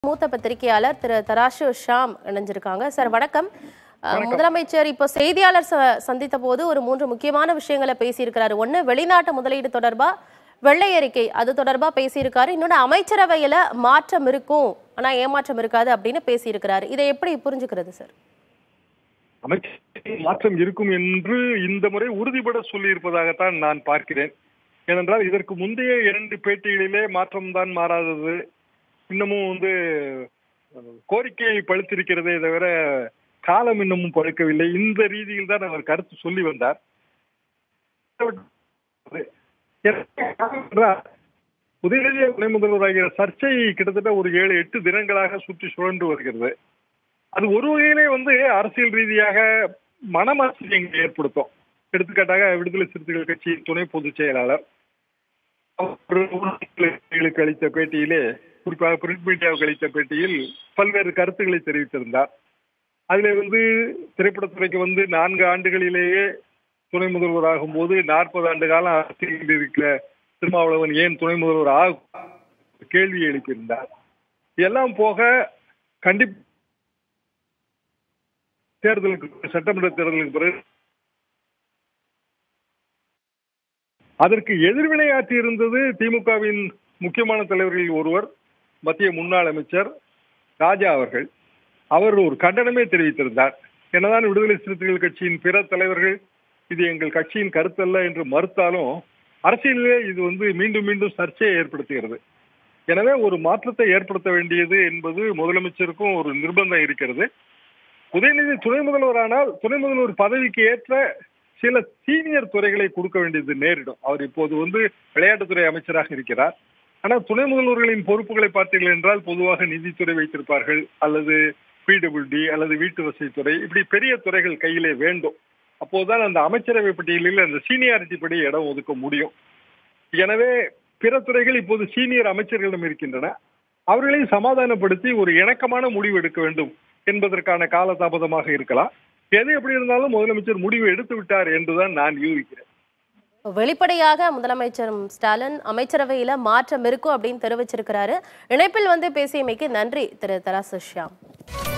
மூத்த பத்திரிகையாளர் திரு தராசு ஷாம் இணைஞ்சிருக்காங்க சார் வணக்கம் அஹ், முதலமைச்சர் இப்போ செய்தியாளர் ச- சந்தித்த போது ஒரு மூன்று முக்கியமான விஷயங்களை பேசியிருக்கிறாரு ஒண்ணு வெளிநாட்டு முதலீடு தொடர்பா வெள்ளை அறிக்கை அது தொடர்பா பேசியிருக்காரு இன்னொன்று அமைச்சரவையில மாற்றம் இருக்கும் ஆனா ஏமாற்றம் இருக்காது அப்படின்னு பேசியிருக்கிறாரு இதை எப்படி புரிஞ்சுக்கிறது சார் அமைச்சரின் மாற்றம் இருக்கும் என்று இந்த முறை உறுதிபட சொல்லியிருப்பதாகத்தான் நான் பார்க்கிறேன் ஏனென்றால் இதற்கு முந்தைய இரண்டு பேட்டிகளிலே மாற்றம்தான் மாறாதது இன்னமும் வந்து அஹ், கோரிக்கை பழுத்திருக்கிறதே தவிர காலம் இன்னமும் பழுக்கவில்லை இந்த ரீதியில் தான் அவர் கருத்து சொல்லி வந்தார் உதயநிதி துணை முதல்வராகிய சர்ச்சை கிட்டத்தட்ட ஒரு ஏழு எட்டு தினங்களாக சுற்றி சுழன்று வருகிறது அது ஒரு வகையிலே வந்து அரசியல் ரீதியாக மனமாசிரியங்களை ஏற்படுத்தும் எடுத்துக்காட்டாக விடுதலை சிறுத்தைகள் கட்சி துணை பொதுச் செயலாளர் அவர் ஊடகங்களுக்கு அளித்த பேட்டியிலே குறிப்பாக பிரிண்ட் மீடியாவுக்கு அளித்த பேட்டியில் பல்வேறு கருத்துக்களை தெரிவித்திருந்தார் அதில் வந்து திரைப்படத்துறைக்கு வந்து நான்கு ஆண்டுகளிலேயே துணை முதல்வர் ஆகும் போது நாற்பது ஆண்டு காலம் அரசியலில் இருக்கிற திருமாவளவன் ஏன் துணை முதல்வர் ஆகும் கேள்வி எழுப்பியிருந்தார் எல்லாம் போக கண்டிப்பா தேர்தலுக்கு சட்டமன்ற தேர்தலுக்கு பிறகு அதற்கு எதிர்வினையாற்றி இருந்தது திமுகவின் முக்கியமான தலைவர்களில் ஒருவர் மத்திய முன்னாள் அமைச்சர் ராஜா அவர்கள் அவர் ஒரு கண்டனமே தெரிவித்திருந்தார் என்னதான் விடுதலை சிறுத்தைகள் கட்சியின் பிற தலைவர்கள் இது எங்கள் கட்சியின் கருத்தல்ல என்று மறுத்தாலும் அரசியலிலே இது வந்து மீண்டும் மீண்டும் சர்ச்சையை ஏற்படுத்துகிறது எனவே ஒரு மாற்றத்தை ஏற்படுத்த வேண்டியது என்பது முதலமைச்சருக்கும் ஒரு நிர்பந்தம் இருக்கிறது உதயநிதி துணை முதல்வரானால் துணை முதல்வர் பதவிக்கு ஏற்ற சில சீனியர் துறைகளை கொடுக்க வேண்டியது நேரிடும் அவர் இப்போது வந்து விளையாட்டுத்துறை அமைச்சராக இருக்கிறார் ஆனால் துணை முதல்வர்களின் பொறுப்புகளை பார்த்தீர்கள் என்றால் பொதுவாக நிதித்துறை வைத்திருப்பார்கள் அல்லது பிடபிள்யூடி அல்லது வீட்டு வசதித்துறை இப்படி பெரிய துறைகள் கையிலே வேண்டும் அப்போதுதான் அந்த அமைச்சரவை பட்டியலில் அந்த சீனியாரிட்டி படி இடம் ஒதுக்க முடியும் எனவே பிற துறைகள் இப்போது சீனியர் அமைச்சர்களிடம் இருக்கின்றன அவர்களையும் சமாதானப்படுத்தி ஒரு இணக்கமான முடிவு எடுக்க வேண்டும் என்பதற்கான காலதாமதமாக இருக்கலாம் எது எப்படி இருந்தாலும் முதலமைச்சர் முடிவு எடுத்து விட்டார் என்றுதான் நான் யூகிக்கிறேன் வெளிப்படையாக முதலமைச்சர் ஸ்டாலின் அமைச்சரவையில மாற்றம் இருக்கும் அப்படின்னு தெரிவிச்சிருக்கிறாரு இணைப்பில் வந்து பேசியமைக்கு நன்றி திரு தராசு ஷியாம்